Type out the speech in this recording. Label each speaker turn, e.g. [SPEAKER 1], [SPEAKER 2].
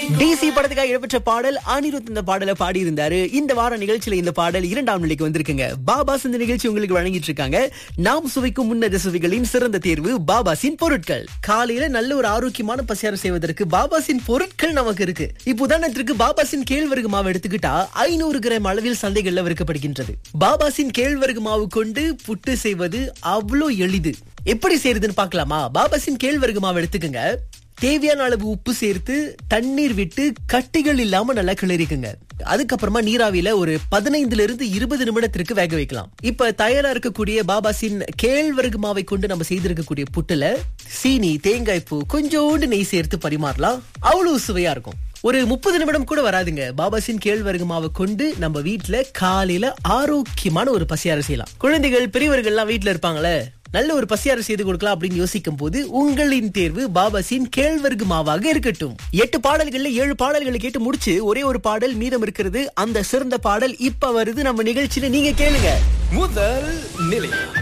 [SPEAKER 1] DC படத்துக்காக இடம்பெற்ற பாடல் அனிருத் இந்த பாடலை பாடியிருந்தாரு இந்த வார நிகழ்ச்சியில இந்த பாடல் இரண்டாம் நிலைக்கு வந்திருக்குங்க பாபாஸ் இந்த நிகழ்ச்சி உங்களுக்கு வழங்கிட்டு இருக்காங்க நாம் சுவைக்கும் முன்னத சுவைகளின் சிறந்த தேர்வு பாபாசின் பொருட்கள் காலையில நல்ல ஒரு ஆரோக்கியமான பசியாரம் செய்வதற்கு பாபாசின் பொருட்கள் நமக்கு இருக்கு இப்போ உதாரணத்திற்கு பாபாசின் கேழ்வரகு மாவு எடுத்துக்கிட்டா ஐநூறு கிராம் அளவில் சந்தைகள்ல விற்கப்படுகின்றது பாபாசின் கேழ்வரகு மாவு கொண்டு புட்டு செய்வது அவ்வளோ எளிது எப்படி செய்யறதுன்னு பார்க்கலாமா பாபாசின் கேழ்வரகு மாவு எடுத்துக்கங்க தேவையான அளவு உப்பு சேர்த்து தண்ணீர் விட்டு கட்டிகள் இல்லாம நல்லா கிளறிக்குங்க அதுக்கப்புறமா நீராவியில ஒரு பதினைந்துல இருந்து இருபது நிமிடத்திற்கு வேக வைக்கலாம் இப்ப தயாரா இருக்கக்கூடிய பாபாசின் கேழ்வரகு மாவை கொண்டு நம்ம செய்திருக்கக்கூடிய புட்டுல சீனி தேங்காய் பூ கொஞ்சோண்டு நெய் சேர்த்து பரிமாறலாம் அவ்வளவு சுவையா இருக்கும் ஒரு முப்பது நிமிடம் கூட வராதுங்க பாபாசின் கேழ்வரகு மாவை கொண்டு நம்ம வீட்ல காலையில ஆரோக்கியமான ஒரு பசியாரம் செய்யலாம் குழந்தைகள் பெரியவர்கள் எல்லாம் வீட்ல இருப்பாங்களே நல்ல ஒரு பசியாரம் செய்து கொடுக்கலாம் அப்படின்னு யோசிக்கும் போது உங்களின் தேர்வு பாபாசின் கேழ்வரகு மாவாக இருக்கட்டும் எட்டு பாடல்கள்ல ஏழு பாடல்களை கேட்டு முடிச்சு ஒரே ஒரு பாடல் மீதம் இருக்கிறது அந்த சிறந்த பாடல் இப்ப வருது நம்ம நிகழ்ச்சியில நீங்க கேளுங்க
[SPEAKER 2] முதல் நிலை